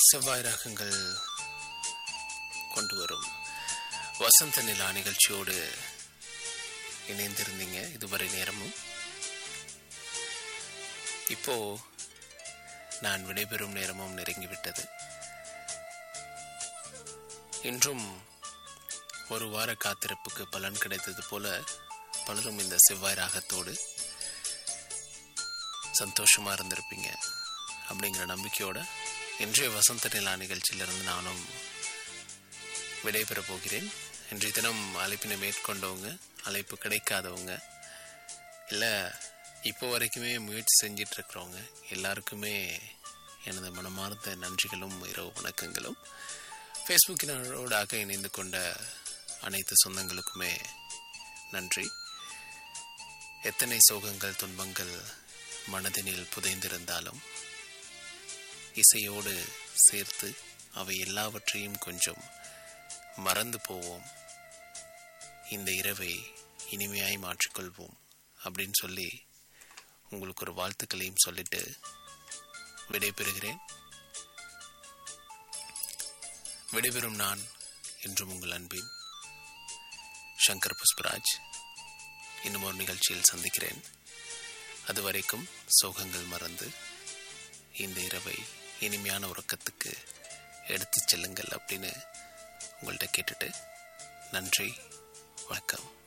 செவ்வாய் ராகங்கள் கொண்டு வரும் வசந்த நிலா நிகழ்ச்சியோடு இணைந்திருந்தீங்க இதுவரை நேரமும் இப்போ நான் விடைபெறும் நேரமும் நெருங்கிவிட்டது இன்றும் ஒரு வார காத்திருப்புக்கு பலன் கிடைத்தது போல பலரும் இந்த செவ்வாய் ராகத்தோடு சந்தோஷமா இருந்திருப்பீங்க அப்படிங்கிற நம்பிக்கையோட இன்றைய வசந்த நிலா நிகழ்ச்சியிலிருந்து நானும் விடைபெறப் போகிறேன் இன்றைய தினம் அழைப்பினை மேற்கொண்டவங்க அழைப்பு கிடைக்காதவங்க இல்லை இப்போ வரைக்குமே முயற்சி செஞ்சிட்டு இருக்கிறவங்க எல்லாருக்குமே எனது மனமார்ந்த நன்றிகளும் இரவு வணக்கங்களும் ஃபேஸ்புக்கினரோடாக இணைந்து கொண்ட அனைத்து சொந்தங்களுக்குமே நன்றி எத்தனை சோகங்கள் துன்பங்கள் மனதினில் புதைந்திருந்தாலும் இசையோடு சேர்த்து அவை எல்லாவற்றையும் கொஞ்சம் மறந்து போவோம் இந்த இரவை இனிமையாய் மாற்றிக்கொள்வோம் அப்படின்னு சொல்லி உங்களுக்கு ஒரு வாழ்த்துக்களையும் சொல்லிட்டு விடைபெறுகிறேன் விடைபெறும் நான் என்றும் உங்கள் அன்பின் சங்கர் புஷ்பராஜ் இன்னும் ஒரு நிகழ்ச்சியில் சந்திக்கிறேன் அதுவரைக்கும் சோகங்கள் மறந்து இந்த இரவை இனிமையான உறக்கத்துக்கு எடுத்துச் செல்லுங்கள் அப்படின்னு உங்கள்கிட்ட கேட்டுட்டு நன்றி வணக்கம்